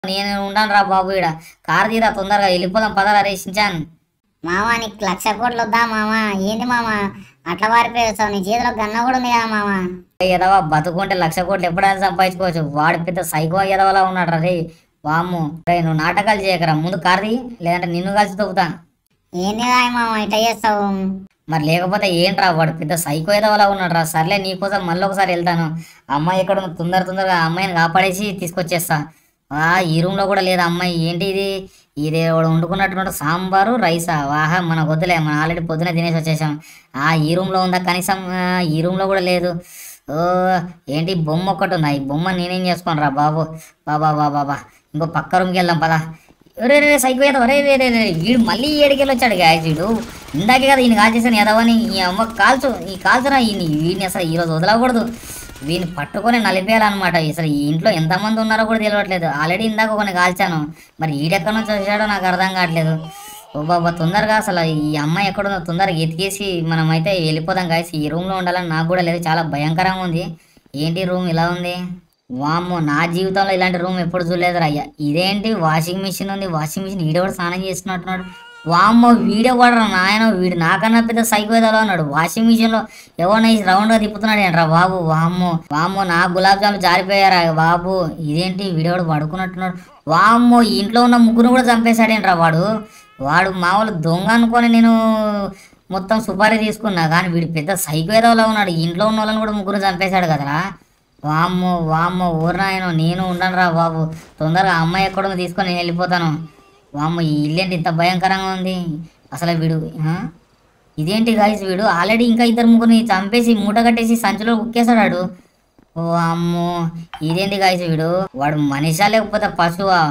నేను ఉంటాను రా బాబు ఇక్కడ కారు తీరా తొందరగా వెళ్ళిపోదాం పదరా రే షించాన్ మామ నీకు లక్ష కోట్లు వద్దా మామ ఏంది మామ అట్లా వారిపోయావు నీ చేతిలో గన్న కూడా ఉంది కదా మామ ఎదవా బతుకుంటే లక్ష కోట్లు ఎప్పుడైనా సంపాదించుకోవచ్చు వాడు పెద్ద సైకో ఎదవలా ఉన్నాడు రే వాము రే నువ్వు నాటకాలు చేయకరా ముందు కారు లేదంటే నిన్ను కలిసి తొక్కుతా ఏంది రాయ్ మామ ఇట్లా చేస్తావు మరి లేకపోతే ఏంట్రా వాడు పెద్ద సైకో ఎదవలా ఉన్నాడు రా సర్లే నీకోసం మళ్ళీ ఒకసారి వెళ్తాను అమ్మాయి ఎక్కడ ఉంది తొందర తొందరగా ఆ అమ్మాయిని కాపాడేసి తీసుకొచ్చేస్తా ఆ ఈ రూమ్లో కూడా లేదు అమ్మాయి ఏంటి ఇది ఇది వాడు వండుకున్నట్టున్నాడు సాంబారు రైసా వాహా మనకు వద్దులే మనం ఆల్రెడీ పొద్దున తినేసి వచ్చేసాం ఆ ఈ రూమ్లో ఉందా కనీసం ఆ, ఈ రూమ్లో కూడా లేదు ఓ ఏంటి బొమ్మ ఒక్కటి ఉందా ఈ బొమ్మ నేనేం చేసుకోను రా బాబు బాబా బాబా బాబా ఇంకో పక్క రూమ్కి వెళ్దాం పదా రే రే సైకో ఏదో రే రే రే రే వీడు మళ్ళీ ఏడికెళ్ళి వచ్చాడు గాయస్ వీడు ఇందాకే కదా ఈయన కాల్ చేశాను ఎదవని ఈ అమ్మ కాల్చు ఈ కాల్చురా ఈయన వీడిని అసలు ఈరోజు వదలకూడదు వీడిని పట్టుకొని నలిపేయాలన్నమాట అసలు ఈ ఇంట్లో ఎంతమంది ఉన్నారో కూడా తెలియట్లేదు ఆల్రెడీ ఇందాక కొన్ని కాల్చాను మరి ఈడెక్కడి నుంచి వచ్చాడో నాకు అర్థం కావట్లేదు ఓ బాబా తొందరగా అసలు ఈ అమ్మాయి ఎక్కడుందో తొందరగా ఎతికేసి మనం అయితే వెళ్ళిపోదాం గాయస్ ఈ రూమ్లో ఉండాలని నాకు కూడా లేదు చాలా భయంకరంగా ఉంది ఏంటి రూమ్ ఇలా ఉంది వామ్మో నా జీవితంలో ఇలాంటి రూమ్ ఎప్పుడు చూడలేదు అయ్యా ఇదేంటి వాషింగ్ మిషన్ ఉంది వాషింగ్ మిషన్ వీడియో కూడా స్నానం చేస్తున్నట్టున్నాడు వామ్మో వీడియో కూడా రా నాయన వీడు నాకన్నా పెద్ద సైకో ఏదో ఉన్నాడు వాషింగ్ మిషన్ లో ఎవరినో రౌండ్ గా తిప్పుతున్నాడు ఏంట్రా బాబు వామ్మో వామ్మో నా గులాబ్ జాములు జారిపోయారా బాబు ఇదేంటి వీడియో కూడా పడుకున్నట్టున్నాడు వామ్మో ఈ ఇంట్లో ఉన్న ముగ్గురు కూడా చంపేశాడేంట్రా వాడు వాడు మామూలు దొంగ అనుకొని నేను మొత్తం సుపారీ తీసుకున్నా కానీ వీడు పెద్ద సైకో ఏదోలా ఉన్నాడు ఈ ఇంట్లో ఉన్న వాళ్ళని కూడా ముగ్గురు చంపేశాడు కదరా వామ్మో వామ్మో ఊరినాయన నేను ఉండను రా బాబు తొందరగా అమ్మాయి ఎక్కడుందో తీసుకొని నేను వెళ్ళిపోతాను వామ్మో ఈ ఇల్లేంటి ఇంత భయంకరంగా ఉంది అసలు వీడు ఆ? ఇదేంటి గాయస్ వీడు ఆల్రెడీ ఇంకా ఇద్దరు ముగ్గురిని చంపేసి మూట కట్టేసి సంచిలో కుక్కేశాడు ఓ అమ్మో ఇదేంటి గాయస్ వీడు వాడు మనిషా లేకపోతే పశువా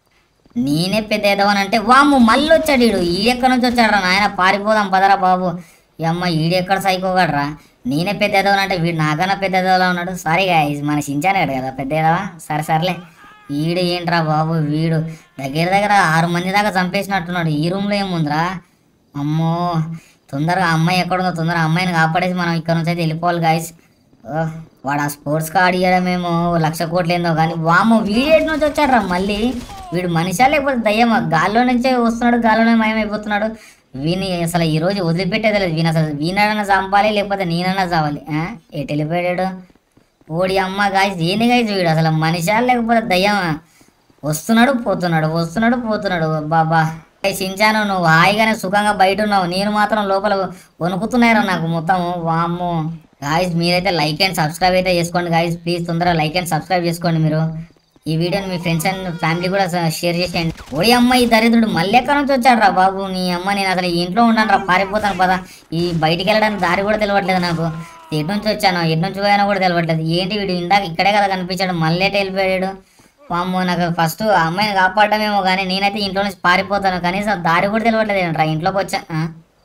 నేనే పెద్ద ఎదవనంటే వాము మళ్ళీ వచ్చాడు వీడు ఈడెక్కడి నుంచి వచ్చాడు నాయన పారిపోదాం పదరా బాబు ఈ అమ్మ ఈడెక్కడ సైకోగడరా నేనే పెద్ద ఎదవనంటే వీడు నాకన్నా పెద్ద ఎదవలా ఉన్నాడు సారీ గాయస్ మన సించానే కదా పెద్ద ఎదవా సరే సర్లే ఈడు ఏంట్రా బాబు వీడు దగ్గర దగ్గర ఆరు మంది దాకా చంపేసినట్టున్నాడు ఈ రూమ్లో ఏముందిరా అమ్మో తొందరగా అమ్మాయి ఎక్కడుందో తొందరగా అమ్మాయిని కాపాడేసి మనం ఇక్కడ నుంచి అయితే వెళ్ళిపోవాలి గాయస్ వాడు ఆ స్పోర్ట్స్ కార్డ్ ఇవ్వడమేమో లక్ష కోట్లు ఏందో కానీ వామో వీడియో నుంచి వచ్చాడ్రా మళ్ళీ వీడు మనిషా లేకపోతే దయ్యమా గాల్లో నుంచే వస్తున్నాడు గాల్లోనే మయమైపోతున్నాడు వీని అసలు ఈ రోజు వదిలిపెట్టేది లేదు వీని అసలు వీనైనా చంపాలి లేకపోతే నేనైనా చావాలి ఆ? ఎటు వెళ్ళిపోయాడు ఓడి అమ్మ గాయస్ ఏంది గాయస్ వీడు అసలు మనిషా లేకపోతే దయ్యమా వస్తున్నాడు పోతున్నాడు వస్తున్నాడు పోతున్నాడు బాబా సించాను నువ్వు హాయిగానే సుఖంగా బయట ఉన్నావు నేను మాత్రం లోపల వణుకుతున్నాయిరా నాకు మొత్తం వామ్మో గాయస్ మీరైతే లైక్ అండ్ సబ్స్క్రైబ్ అయితే చేసుకోండి గాయస్ ప్లీజ్ తొందరగా లైక్ అండ్ సబ్స్క్రైబ్ చేసుకోండి మీరు ఈ వీడియోని మీ ఫ్రెండ్స్ అండ్ ఫ్యామిలీ కూడా షేర్ చేసేయండి ఓడి అమ్మ ఈ దరిద్రుడు మళ్ళీ ఎక్కడి నుంచి వచ్చాడు రా బాబు నీ అమ్మ నేను అసలు ఈ ఇంట్లో ఉంటాను రా పారిపోతాను పదా ఈ బయటికి వెళ్ళడానికి దారి కూడా తెలియట్లేదు నాకు ఎటు నుంచి వచ్చాను ఎటు నుంచి పోయానో కూడా తెలియట్లేదు ఏంటి వీడు ఇందాక ఇక్కడే కదా కనిపించాడు మళ్ళీ ఎటు వెళ్ళిపోయాడు వామ్మో నాకు ఫస్ట్ ఆ అమ్మాయిని కాపాడమేమో కానీ నేనైతే ఇంట్లో నుంచి పారిపోతాను కనీసం దారి కూడా తెలియట్లేదు ఏంట్రా ఇంట్లోకి వచ్చా ఆ?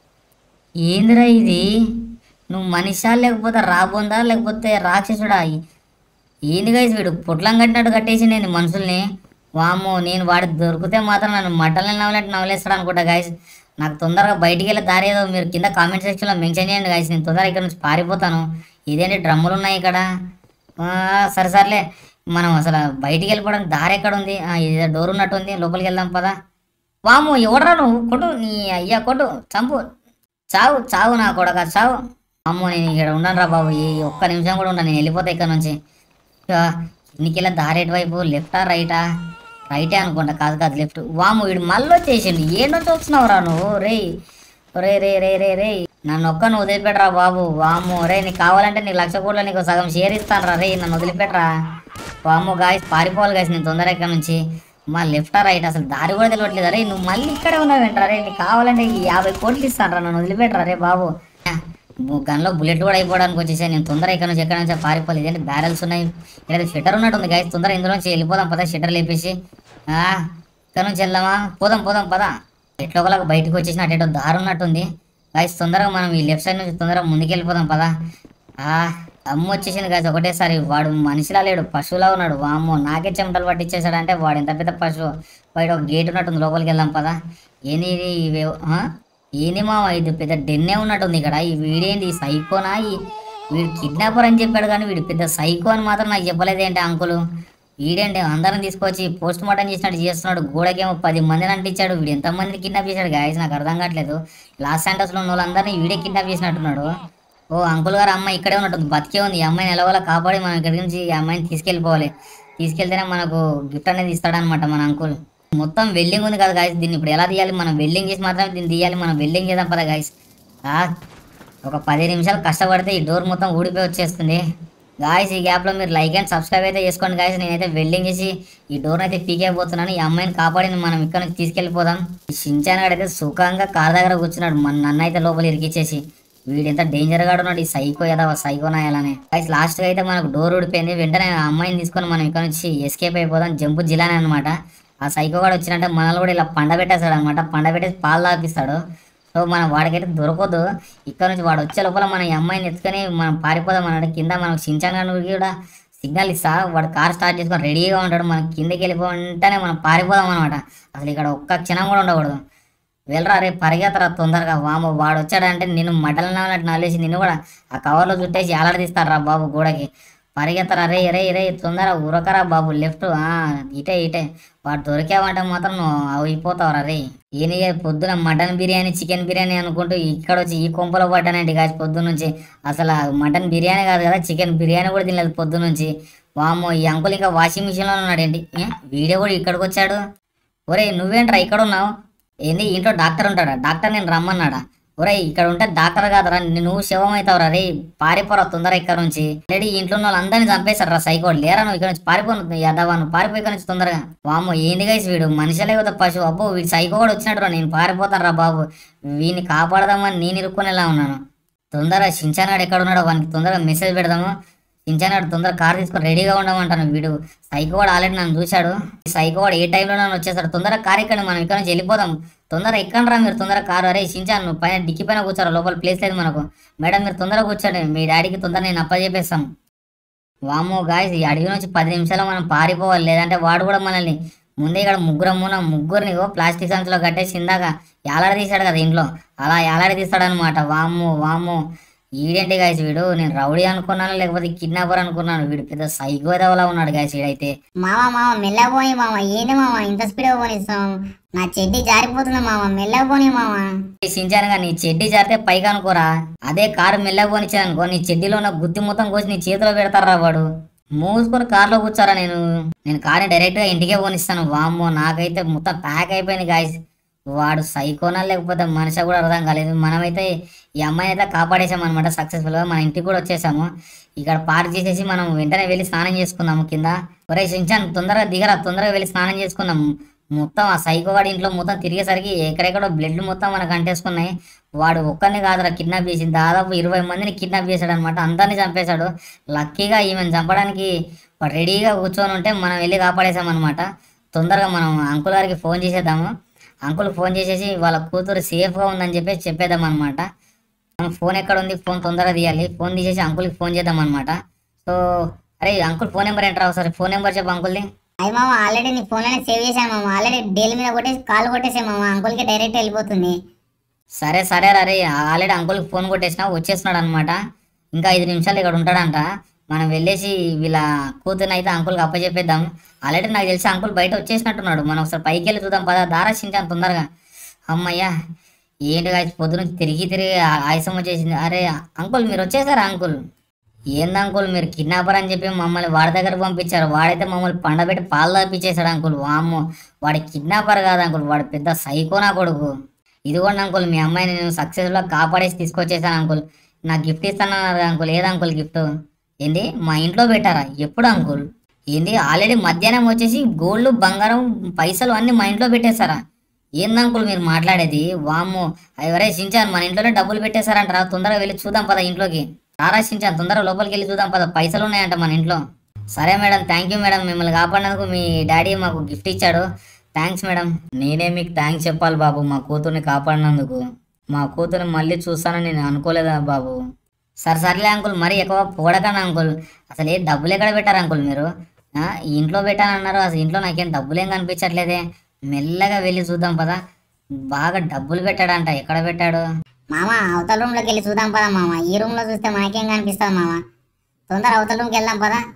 ఏందిరా ఇది నువ్వు మనిషా లేకపోతే రాబోందా లేకపోతే రాక్షసుడా ఏంది గైస్ వీడు పొట్లం కట్టినట్టు కట్టేసి నేను మనుషుల్ని వామ్మో నేను వాడి దొరికితే మాత్రం నన్ను మటల్ని నవ్వులట్టు నవ్వులేస్తాడు అనుకుంటా గైస్ నాకు తొందరగా బయటికి వెళ్ళే దారి ఏదో మీరు కింద కామెంట్ సెక్షన్లో మెన్షన్ చేయండి గైస్ నేను తొందరగా ఇక్కడ నుంచి పారిపోతాను ఇదేంటి డ్రమ్ములు ఉన్నాయి ఇక్కడ ఆ, సరే సర్లే మనం అసలు బయటికి వెళ్ళిపోవడానికి దారి ఎక్కడ ఉంది ఆ, ఇది డోర్ ఉన్నట్టు ఉంది లోపలికి వెళ్దాం పదా వాము ఎవడరా నువ్వు కొట్టు నీ అయ్యా కొట్టు చంపు చావు చావు నా కొడక చావు అమ్మో నేను ఇక్కడ ఉండను రా బాబు ఈ ఒక్క నిమిషం కూడా ఉండను నేను వెళ్ళిపోతా ఇక్కడ నుంచి ఇన్నికెళ్ళ దారి ఎటువైపు లెఫ్టా రైటా రైటే అనుకుంటా కాదు కాదు లెఫ్ట్ వాము వీడు మళ్ళీ వచ్చేసిండు ఏ నుంచి వచ్చినావు రా నువ్వు రే రే రే రే రే రే నన్ను ఒక్క నువ్వు వదిలిపెట్టరా బాబు వాము రే నీకు కావాలంటే నీకు లక్ష కోట్లు నీకు సగం షేర్ ఇస్తాను రా రే నన్ను వదిలిపెట్టరా వాము గాయస్ పారిపోవాలి గాయస్ నేను తొందరగా ఇక్కడ నుంచి మా లెఫ్టా రైట్ అసలు దారి కూడా తెలియట్లేదు అరే నువ్వు మళ్ళీ ఇక్కడే ఉన్నావు ఏంట్రా రే నీకు కావాలంటే ఈ యాభై కోట్లు ఇస్తాను రా నన్ను వదిలిపెట్టరా రే బాబు గన్లో బుల్లెట్ కూడా అయిపోవడానికి వచ్చేసాయి నేను తొందరగా ఇక్కడ నుంచి ఎక్కడ నుంచి పారిపోలేదు ఇదేంటి బ్యారెల్స్ ఉన్నాయి ఇక్కడ షట్టర్ ఉన్నట్టు ఉంది గాయస్ తొందరగా ఇందులో నుంచి వెళ్ళిపోదాం పదా షట్టర్ లేపేసి ఆ, ఇక్కడ నుంచి వెళ్దామా పోదాం పోదాం పదా ఎట్లా ఒకలాగా బయటకు వచ్చేసిన అటు ఎటో దారి ఉన్నట్టుంది గాయస్ తొందరగా మనం ఈ లెఫ్ట్ సైడ్ నుంచి తొందరగా ముందుకు వెళ్ళిపోదాం పదా ఆ, అమ్మ వచ్చేసింది గాయస్ ఒకటేసారి వాడు మనిషిలా లేడు పశువులా ఉన్నాడు వామ్మో నాకే చెమటలు పట్టించేశాడు అంటే వాడు ఎంత పెద్ద పశువు బయట ఒక గేట్ ఉన్నట్టుంది లోపలికి వెళ్దాం పదా ఏంది ఇది ఇవేవో- ఆ? ఏంది మామ ఇది పెద్ద డెన్నే ఉన్నట్టుంది ఇక్కడ ఈ వీడేంది ఈ సైకోనా ఈ వీడు కిడ్నాపర్ అని చెప్పాడు కానీ వీడు పెద్ద సైకో అని మాత్రం నాకు చెప్పలేదేంటి అంకులు వీడేంటి అందరం తీసుకొచ్చి పోస్ట్ మార్టం చేసినట్టు చేస్తున్నాడు గోడకేమో పది మందిని అంటించాడు వీడు ఎంత మందిని కిడ్నాప్ చేశాడు గాయస్ నాకు అర్థం కావట్లేదు లాస్ సెంటర్స్లో ఉన్న వాళ్ళందరినీ వీడే కిడ్నాప్ చేసినట్టున్నాడు ఓ అంకుల్ గారు అమ్మాయి ఇక్కడే ఉన్నట్టుంది బతికే ఉంది ఈ అమ్మాయిని ఎలాగోలా కాపాడి మనం ఇక్కడి నుంచి ఈ అమ్మాయిని తీసుకెళ్ళిపోవాలి తీసుకెళ్తేనే మనకు గిఫ్ట్ అనేది ఇస్తాడనమాట మన అంకుల్ మొత్తం వెల్డింగ్ ఉంది కదా గాయస్ దీన్ని ఇప్పుడు ఎలా తీయాలి మనం వెల్డింగ్ చేసి మాత్రమే దీన్ని తీయాలి మనం వెల్డింగ్ చేద్దాం పదా గాయస్ ఒక పది నిమిషాలు కష్టపడితే ఈ డోర్ మొత్తం ఊడిపోయి వచ్చేస్తుంది గాయస్ ఈ గ్యాప్లో మీరు లైక్ అండ్ సబ్స్క్రైబ్ అయితే చేసుకోండి గాయస్ నేనైతే వెల్డింగ్ చేసి ఈ డోర్ అయితే పీకేయబోతున్నాను ఈ అమ్మాయిని కాపాడి మనం ఇక్కడ నుంచి తీసుకెళ్ళిపోదాం ఈ షించాన్ గాడు అయితే సుఖంగా కార్ దగ్గర కూర్చున్నాడు మన నన్ను అయితే లోపల ఇరికిచ్చేసి వీడు ఎంత డేంజర్ గా ఉన్నాడు ఈ సైకో ఏదో సైకో నాయాలనే గైస్ లాస్ట్ గా అయితే మనకు డోర్ ఊడిపోయింది వెంటనే ఆ అమ్మాయిని తీసుకొని మనం ఇక్కడ నుంచి ఎస్కేప్ అయిపోదాం జంపు జిలానే అనమాట ఆ సైకో గాడు వచ్చినట్టే మనల్ని కూడా ఇలా పండ పెట్టేస్తాడు అనమాట పండ పెట్టేసి పాలు తాపిస్తాడు సో మనం వాడికైతే దొరకదు ఇక్కడ నుంచి వాడు వచ్చే లోపల మనం ఈ అమ్మాయిని ఎత్తుకొని మనం పారిపోదాం అన్నాడు కింద మనకు సించాను కూడా సిగ్నల్ ఇస్తా వాడు కార్ స్టార్ట్ చేసుకొని రెడీగా ఉంటాడు మనం కిందకి వెళ్ళిపోంటేనే మనం పారిపోదాం అనమాట అసలు ఇక్కడ ఒక్క క్షణం కూడా ఉండకూడదు వెళ్ళరా రే పరిగెత్తరా తొందరగా వాము వాడు వచ్చాడంటే నేను మటల్ నవ్వునట్టు నల్లేసి నిన్ను కూడా ఆ కవర్లో చుట్టేసి ఏలాడదీస్తాడు రా బాబు గోడకి పరిగెత్తరా రే రే రే తొందర ఉరకరా బాబు లెఫ్ట్ ఆ ఇటే ఇటే వాడు దొరికావంటే మాత్రం నువ్వు అయిపోతావురా రే ఈయన పొద్దున మటన్ బిర్యానీ చికెన్ బిర్యానీ అనుకుంటూ ఇక్కడ వచ్చి ఈ కొంపలో పడ్డానండి కాదు పొద్దున్న నుంచి అసలు ఆ మటన్ బిర్యానీ కాదు కదా చికెన్ బిర్యానీ కూడా తినలేదు పొద్దున్న నుంచి వామ్మో ఈ అంకుల్ ఇంకా వాషింగ్ మిషన్లో ఉన్నాడేంటి ఏ? వీడియో కూడా ఇక్కడికి వచ్చాడు ఒరే నువ్వేంట్రా ఇక్కడ ఉన్నావు ఏంది ఇంట్లో డాక్టర్ ఉంటాడా డాక్టర్ నేను రమ్మన్నాడా ఒరే ఇక్కడ ఉంటే డాక్టర్ కాదరా నువ్వు శవం అవుతావురా రే పారిపోరా తొందర ఇక్కడ నుంచి రెడీ ఇంట్లో ఉన్న వాళ్ళందరినీ చంపేశారు రా సైకోడ్ లేరా నువ్వు ఇక్కడ నుంచి పారిపోను యాదవా నువ్వు పారిపోయి ఇక్కడ నుంచి తొందరగా వామ్మో ఏంది గైస్ వీడు మనిషిలే కదా పశువు అబ్బో వీడు సైకో కూడా వచ్చినట్టు రా నేను పారిపోతాను రా బాబు వీడిని కాపాడదామని నేను ఇరుక్కునేలా ఉన్నాను తొందరగా షించానాడు ఎక్కడ ఉన్నాడో వానికి తొందరగా మెసేజ్ పెడదాము షించానాడు తొందరగా కార్ తీసుకొని రెడీగా ఉండమంటాను వీడు సైకో వాడు ఆల్రెడీ నన్ను చూశాడు ఈ సైకో వాడు ఏ టైంలో నన్ను వచ్చేస్తాడు తొందరగా కార్ ఎక్కండి మనం ఇక్కడ నుంచి వెళ్ళిపోదాం తొందరగా ఎక్కండి రా మీరు తొందరగా కారు అరే షించాను నువ్వు పైన డిక్కి పైన కూర్చోరా లోపల ప్లేస్ లేదు మనకు మేడం మీరు తొందరగా కూర్చోండి మీ డాడీకి తొందరగా నేను అప్పచెప్పేస్తాను వామో గాయస్ ఈ అడవి నుంచి పది నిమిషాలు మనం పారిపోవాలి లేదంటే వాడు కూడా మనల్ని ముందే ఇక్కడ ముగ్గురం మూన ముగ్గురిని ఇగో ప్లాస్టిక్ సంచులో కట్టేసి ఇందాక ఏలాడ తీశాడు కదా ఇంట్లో అలా ఏలాడ తీస్తాడు అనమాట వాము వాము ఈడేంటి గాయస్ వీడు నేను రౌడీ అనుకున్నాను లేకపోతే కిడ్నాపర్ అనుకున్నాను వీడు పెద్ద సైకోదవలా ఉన్నాడు గాయస్ వీడైతే మామ మామ మెల్లగా పోయి మామ ఏంది మామ ఇంత స్పీడ్గా పోనిస్తాం నా చెడ్డి జారిపోతుంది మామ మెల్లగా పోని మామ సించానుగా నీ చెడ్డీ జారితే పైకి అనుకోరా అదే కారు మెల్లగా పోనిచ్చాను అనుకో నీ చెడ్డీలో ఉన్న గుత్తి మొత్తం కోసి నీ చేతిలో పెడతారా వాడు మూసుకొని కార్లో కూర్చోరా నేను నేను కార్ని డైరెక్ట్ గా ఇంటికే పోనిస్తాను వామ్మో నాకైతే మొత్తం ప్యాక్ అయిపోయింది గాయస్ వాడు సైకోనా లేకపోతే మనిషి కూడా అర్థం కాలేదు మనమైతే ఈ అమ్మాయిని అయితే కాపాడేసాం అనమాట సక్సెస్ఫుల్ గా మన ఇంటికి కూడా వచ్చేసాము ఇక్కడ పార్క్ చేసేసి మనం వెంటనే వెళ్ళి స్నానం చేసుకుందాము కింద ఒరే సించాన్ తొందరగా దిగరా తొందరగా వెళ్ళి స్నానం చేసుకుందాం మొత్తం ఆ సైకో వాడి ఇంట్లో మొత్తం తిరిగేసరికి ఎక్కడెక్కడో బ్లడ్ మొత్తం మనకు అంటేసుకున్నాయి వాడు ఒక్కరిని కాదురా కిడ్నాప్ చేసి దాదాపు ఇరవై మందిని కిడ్నాప్ చేశాడు అనమాట అందరిని చంపేశాడు లక్కీగా ఈమెను చంపడానికి వాడు రెడీగా కూర్చొని ఉంటే మనం వెళ్ళి కాపాడేసామన్నమాట తొందరగా మనం అంకుల్ గారికి ఫోన్ చేసేద్దాము అంకుల్ ఫోన్ చేసేసి వాళ్ళ కూతురు సేఫ్గా ఉందని చెప్పేసి చెప్పేద్దాం అనమాట మనం ఫోన్ ఎక్కడ ఉంది ఫోన్ తొందరగా తీయాలి ఫోన్ తీసేసి అంకుల్కి ఫోన్ చేద్దాం అనమాట సో అరే అంకుల్ ఫోన్ నెంబర్ ఏంట్రా ఒకసారి ఫోన్ నెంబర్ చెప్పు అంకుల్ది అయ్యి మామ ఆల్రెడీ నీ ఫోన్లోనే సేవ్ చేశాను మామ ఆల్రెడీ డేల్ మీద కొట్టేసి కాల్ కొట్టేసే మామ అంకుల్కి డైరెక్ట్ వెళ్ళిపోతుంది సరే సరే రే ఆల్రెడీ అంకుల్కి ఫోన్ కొట్టేసినా వచ్చేస్తున్నాడు అనమాట ఇంకా ఐదు నిమిషాలు ఇక్కడ ఉంటాడంట మనం వెళ్ళేసి వీళ్ళ కూతురుని అయితే అంకుల్కి అప్పచెప్పేద్దాం ఆల్రెడీ నాకు తెలిసి అంకుల్ బయట వచ్చేసినట్టున్నాడు మనం ఒకసారి పైకి వెళ్ళి చూద్దాం పద దారాశించాను తొందరగా అమ్మయ్యా ఏంటి కాదు పొద్దు నుంచి తిరిగి తిరిగి ఆ- ఆయాసం వచ్చేసింది అరే అంకుల్ మీరు వచ్చేసారా అంకుల్ ఏంది అంకుల్ మీరు కిడ్నాపర్ అని చెప్పి మమ్మల్ని వాడి దగ్గర పంపించారు వాడైతే మమ్మల్ని పండబెట్టి పాలు తప్పించేశాడు అంకుల్ వామ్మో వాడి కిడ్నాపర్ కాదు అంకుల్ వాడు పెద్ద సైకో నా కొడుకు ఇదిగోండి అంకుల్ మీ అమ్మాయిని నేను సక్సెస్ఫుల్గా కాపాడేసి తీసుకొచ్చేసాను అంకుల్ నాకు గిఫ్ట్ ఇస్తానన్నారు అంకుల్ ఏది అంకుల్ గిఫ్ట్ ఏంది మా ఇంట్లో పెట్టారా ఎప్పుడు అంకుల్ ఏంది ఆల్రెడీ మధ్యాహ్నం వచ్చేసి గోల్డ్ బంగారం పైసలు అన్ని మా ఇంట్లో పెట్టేశారా ఏంది అంకుల్ మీరు మాట్లాడేది వామ్మో ఎవరే సించాను మన ఇంట్లోనే డబ్బులు పెట్టేశారంటారా తొందరగా వెళ్ళి చూద్దాం పద ఇంట్లోకి రారా సించాను తొందరగా లోపలికి వెళ్ళి చూద్దాం పద పైసలు ఉన్నాయంట మన ఇంట్లో సరే మేడం థ్యాంక్ యూ మేడం మిమ్మల్ని కాపాడినందుకు మీ డాడీ మాకు గిఫ్ట్ ఇచ్చాడు థ్యాంక్స్ మేడం నేనే మీకు థ్యాంక్స్ చెప్పాలి బాబు మా కూతుర్ని కాపాడినందుకు మా కూతుర్ని మళ్ళీ చూస్తానని నేను అనుకోలేదా బాబు సరే సర్లే అంకుల్ మరీ ఎక్కువ పోడకండి అంకుల్ అసలు ఏ డబ్బులు ఎక్కడ పెట్టారు అంకుల్ మీరు ఆ, ఇంట్లో పెట్టానన్నారు అసలు ఇంట్లో నాకేం డబ్బులేం కనిపించట్లేదే మెల్లగా వెళ్ళి చూద్దాం పదా బాగా డబ్బులు పెట్టాడంట ఎక్కడ పెట్టాడు మామ అవతల రూమ్ లోకి వెళ్ళి చూద్దాం పదా మామ ఈ రూమ్ లో చూస్తే మనకేం కనిపిస్తుంది మామ తొందర అవతల రూమ్కి వెళ్దాం పదా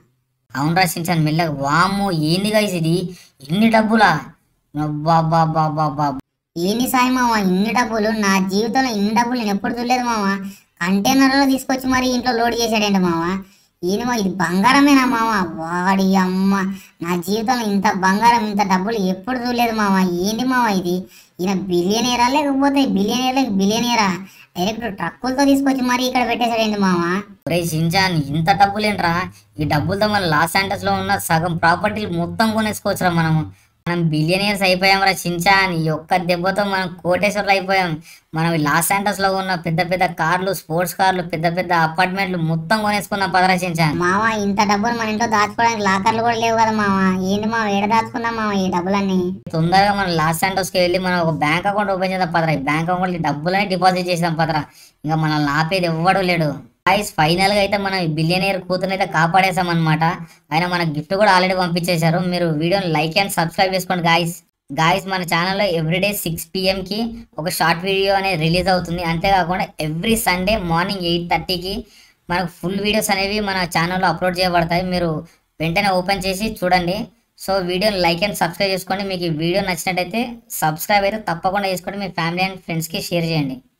అవునరా షించాన్ మెల్లగా వామ్మో ఏంది గైస్ ఇది ఇన్ని డబ్బులా అబ్బా ఏంది సాయి మామ ఇన్ని డబ్బులు నా జీవితంలో ఇన్ని డబ్బులు నేను ఎప్పుడు చూడలేదు మామ కంటైనర్లో తీసుకొచ్చి మరి ఇంట్లో లోడ్ చేశాడండి మామ ఈయన మా ఇది బంగారమేనా మామ వాడి అమ్మ నా జీవితంలో ఇంత బంగారం ఇంత డబ్బులు ఎప్పుడు చూడలేదు మామ ఏంది మామ ఇది ఈయన బిలియనేరా లేకపోతే బిలియనేరా బిలియనేరా డైరెక్ట్ ట్రక్కులతో తీసుకొచ్చి మరి ఇక్కడ పెట్టేశాడండి మామ ఒరే షించాన్ ఇంత డబ్బులేంట్రా ఈ డబ్బులతో మన లాస్ ఏంజల్స్ లో ఉన్న సగం ప్రాపర్టీలు మొత్తం కొనేసుకోవచ్చురా మనము మనం బిలియనియర్స్ అయిపోయాం రా షించాన్ ఈ ఒక్క దెబ్బతో మనం కోటేశ్వర్లు అయిపోయాం మనం ఈ లాస్ ఏంజల్స్ లో ఉన్న పెద్ద పెద్ద కార్లు స్పోర్ట్స్ కార్లు పెద్ద పెద్ద అపార్ట్మెంట్లు మొత్తం కొనేసుకున్నాం పదరా షించాన్ మామ ఇంత డబ్బులు మన ఇంట్లో దాచుకోవడానికి లాకర్లు కూడా లేవు కదా మామ ఏంది మామ ఏడ దాచుకుందాం మామ ఈ డబ్బులన్నీ తొందరగా మనం లాస్ ఏంజల్స్ కి వెళ్ళి మనం ఒక బ్యాంక్ అకౌంట్ ఓపెన్ చేద్దాం పదరా ఈ బ్యాంక్ అకౌంట్ డబ్బులనే డిపాజిట్ చేసాం పదరా ఇంకా మనల్ని ఆపేది ఎవ్వడు లేడు గాయస్ ఫైనల్ గా అయితే మనం బిలియనియర్ కూతురు అయితే కాపాడేసాం అనమాట ఆయన మన గిఫ్ట్ కూడా ఆల్రెడీ పంపించేశారు మీరు వీడియోని లైక్ అండ్ సబ్స్క్రైబ్ చేసుకోండి గాయస్ గాయస్ మన ఛానల్లో ఎవ్రీడే సిక్స్ కి ఒక షార్ట్ వీడియో అనేది రిలీజ్ అవుతుంది అంతేకాకుండా ఎవ్రీ సండే మార్నింగ్ ఎయిట్ థర్టీకి మనకు ఫుల్ వీడియోస్ అనేవి మన ఛానల్లో అప్లోడ్ చేయబడతాయి మీరు వెంటనే ఓపెన్ చేసి చూడండి సో వీడియోని లైక్ అండ్ సబ్స్క్రైబ్ చేసుకోండి మీకు ఈ వీడియో నచ్చినట్టయితే సబ్స్క్రైబ్ అయితే తప్పకుండా చేసుకోండి మీ ఫ్యామిలీ అండ్ ఫ్రెండ్స్కి షేర్ చేయండి